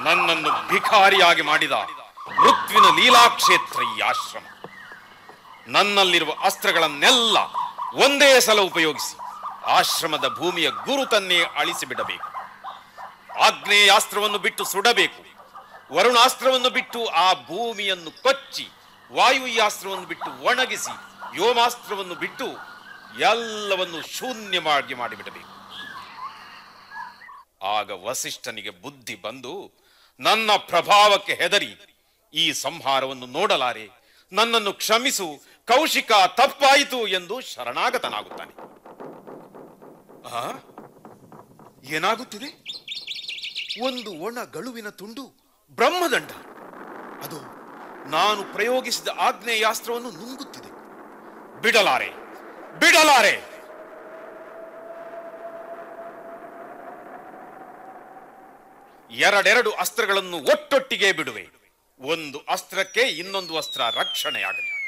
ನನ್ನನ್ನು ಭಿಕಾರಿಯಾಗಿ ಮಾಡಿದ ಋತ್ವಿನ ಲೀಲಾಕ್ಷೇತ್ರ ಈ ಆಶ್ರಮ ನನ್ನಲ್ಲಿರುವ ಅಸ್ತ್ರಗಳನ್ನೆಲ್ಲ ಒಂದೇ ಸಲ ಉಪಯೋಗಿಸಿ ಆಶ್ರಮದ ಭೂಮಿಯ ಗುರುತನ್ನೇ ಅಳಿಸಿಬಿಡಬೇಕು ಆಗ್ನೇಯಾಸ್ತ್ರವನ್ನು ಬಿಟ್ಟು ಸುಡಬೇಕು ವರುಣಾಸ್ತ್ರವನ್ನು ಬಿಟ್ಟು ಆ ಭೂಮಿಯನ್ನು ಕೊಚ್ಚಿ ವಾಯುಯಾಸ್ತ್ರವನ್ನು ಬಿಟ್ಟು ಒಣಗಿಸಿ ವ್ಯೋಮಾಸ್ತ್ರವನ್ನು ಬಿಟ್ಟು ಎಲ್ಲವನ್ನು ಶೂನ್ಯವಾಗಿ ಮಾಡಿಬಿಡಬೇಕು ಆಗ ವಸಿಷ್ಠನಿಗೆ ಬುದ್ಧಿ ಬಂದು ನನ್ನ ಪ್ರಭಾವಕ್ಕೆ ಹೆದರಿ ಈ ಸಂಹಾರವನ್ನು ನೋಡಲಾರೆ ನನ್ನನ್ನು ಕ್ಷಮಿಸು ಕೌಶಿಕ ತಪ್ಪಾಯಿತು ಎಂದು ಶರಣಾಗತನಾಗುತ್ತಾನೆ ಆ? ಏನಾಗುತ್ತಿದೆ ಒಂದು ಒಣ ಗಳುವಿನ ತುಂಡು ಬ್ರಹ್ಮದಂಡ ಅದು ನಾನು ಪ್ರಯೋಗಿಸಿದ ಆಗ್ನೇಯಾಸ್ತ್ರವನ್ನು ನುಂಗುತ್ತಿದೆ ಬಿಡಲಾರೆ ಬಿಡಲಾರೆ ಎರಡೆರಡು ಅಸ್ತ್ರಗಳನ್ನು ಒಟ್ಟೊಟ್ಟಿಗೆ ಬಿಡುವೆ ಒಂದು ಅಸ್ತ್ರಕ್ಕೆ ಇನ್ನೊಂದು ಅಸ್ತ್ರ ರಕ್ಷಣೆಯಾಗಲಿ